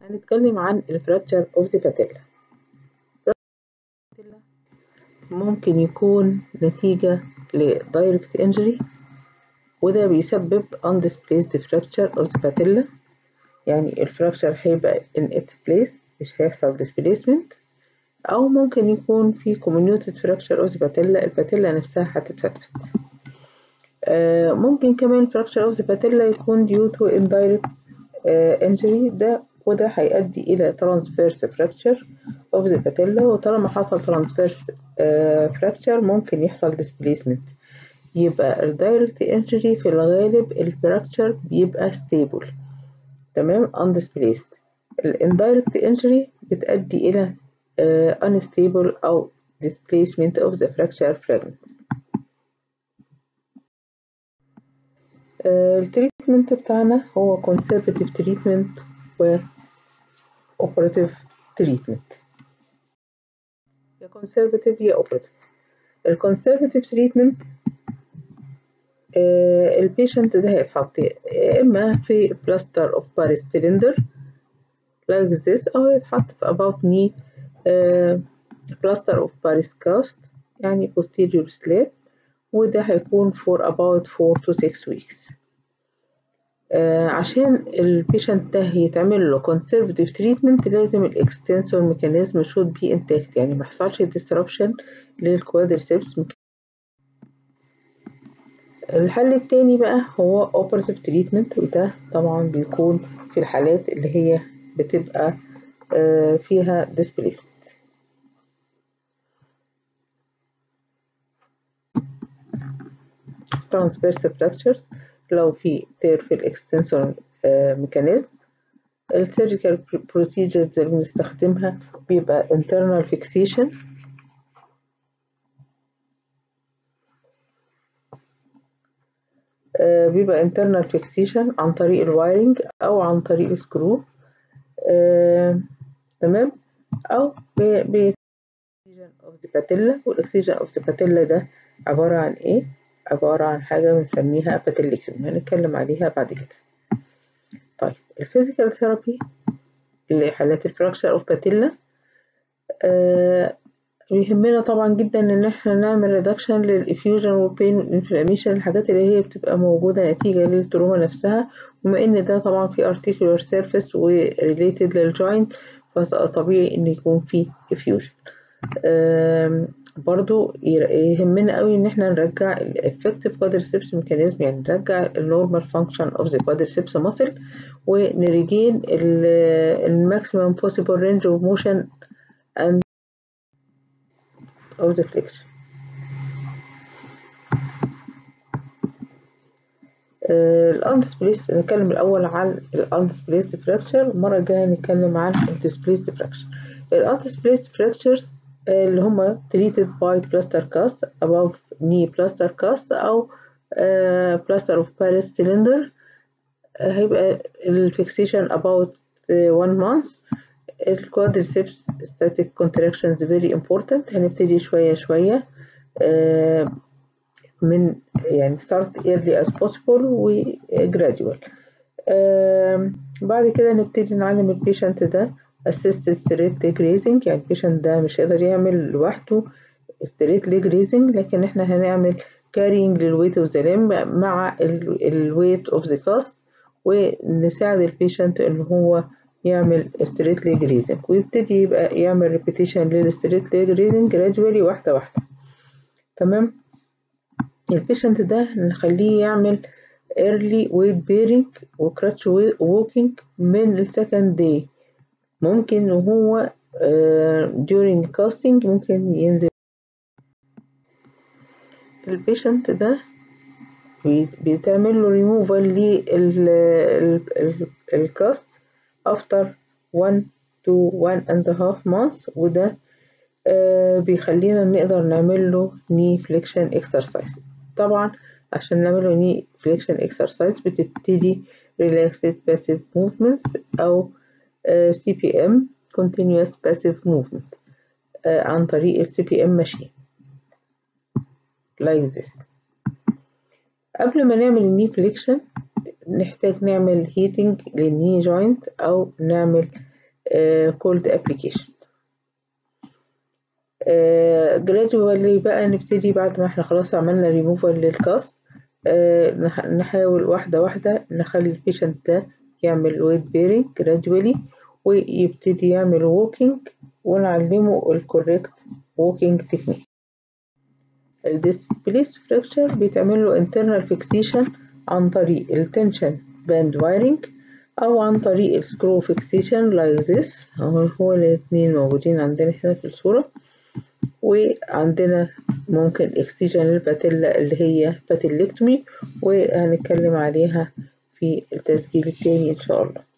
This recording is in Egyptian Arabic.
هنتكلم عن الفراكتشر اوف ذا باتيلا ممكن يكون نتيجة لدايركت انجري وده بيسبب undisplaced fracture of the patella يعني الفراكشر هيبقى in its place مش هيحصل displacement أو ممكن يكون في comminuted fracture of the patella الباتيلا نفسها هتتفتفت آه ممكن كمان fracture of the patella يكون due to indirect آه injury ده وده هيؤدي إلى transverse fracture of the patella وطالما حصل transverse آه fracture ممكن يحصل displacement يبقى الدايركت انجري في الغالب الفراكتشر بيبقى stable تمام undisplaced الاندايركت انجري بتؤدي إلى uh, unstable أو displacement of the fracture fragments التريتمنت بتاعنا هو conservative treatment و operative treatment يا conservative يا operative الconservative treatment آه البيشنت ده هيتحط يا إما في بلاستر of Paris cylinder like this أو يتحط في about knee آه plaster of Paris cast يعني posterior slab وده هيكون for about 4 to 6 weeks آه عشان البيشنت ده يتعمل له conservative treatment لازم الاكستنسور ميكانيزم should be intact يعني محصلش disruption للكوادرسيبس الحل التاني بقى هو operative treatment وده طبعا بيكون في الحالات اللي هي بتبقى آه فيها displacement transverse fractures لو في تير في الاكستنسور ميكانيزم السيرجيكال procedures اللي بنستخدمها بيبقى internal fixation بيبقى internal fixation عن طريق الوايرنج أو عن طريق السكرو آه، تمام أو ب of the patella والإكسجين of the patella ده عبارة عن إيه؟ عبارة عن حاجة بنسميها باتيليكسيوم هنتكلم عليها بعد كده طيب الفيزيكال ثيرابي اللي حالات الفراكشر اوف باتيلا آه بيهمنا طبعا جدا ان احنا نعمل ريدكشن للافيوجن والبين والانفلاميشن الحاجات اللي هي بتبقى موجودة نتيجة للتروما نفسها وما ان ده طبعا في articular surface وريليتد للجوينت فطبيعي ان يكون في افيوجن برضو يهمنا قوي ان احنا نرجع الافكتيف quadriceps ميكانيزم يعني نرجع النورمال فانكشن اوف ذا quadriceps muscle ونريجين الماكسيمم possible range of motion and of the flexion الأندسبليس نتكلم الأول عن الأندسبليس فراكشر المرة الجاية نتكلم عن الديسبليس فراكشر الأندسبليس فراكشرز اللي هما treated by plaster cast above knee plaster cast أو uh, plaster of Paris cylinder uh, هيبقى الفيكسيشن about uh, one month الكوادريسبس static contractions very important هنبتدي شوية شوية uh, من يعني start early as possible و gradual uh, بعد كده نبتدي نعلم البيشنت ده assisted straight leg raising يعني البيشنت ده مش هيقدر يعمل لوحده straight leg raising لكن احنا هنعمل carrying للويت of the limb مع الويت of the cast ونساعد البيشنت ان هو يعمل straight leg raising ويبتدي يبقى يعمل repetition للstraight leg raising gradually واحدة واحدة تمام البيشنت ده نخليه يعمل early weight bearing و crutch walking من السكند day ممكن وهو uh, during casting ممكن ينزل البيشنت ده بيتعمل له removal للكاست after one to one and a half months وده uh, بيخلينا نقدر نعمل له knee flexion exercise طبعا عشان نعمل له knee flexion exercise بتبتدي relaxed passive movements أو Uh, CPM continuous passive movement uh, عن طريق ال CPM machine like this قبل ما نعمل الني فليكشن نحتاج نعمل heating للني joint أو نعمل كولد ابلكيشن جراديوالي بقى نبتدي بعد ما احنا خلاص عملنا ريموفال للكاست uh, نحاول واحدة واحدة نخلي البيشنت ده يعمل ويت بيرنج جراديوالي ويبتدي يعمل ووكينج ونعلمه الكوريكت ووكينج تكنيك الديسبليس فراكشر بيتعمل له internal fixation عن طريق التنشن باند وايرنج أو عن طريق السكرو فيكسيشن لايك ذس هو الاتنين موجودين عندنا هنا في الصورة وعندنا ممكن اكسجين للباتيلا اللي هي باتيلكتومي وهنتكلم عليها في التسجيل التاني إن شاء الله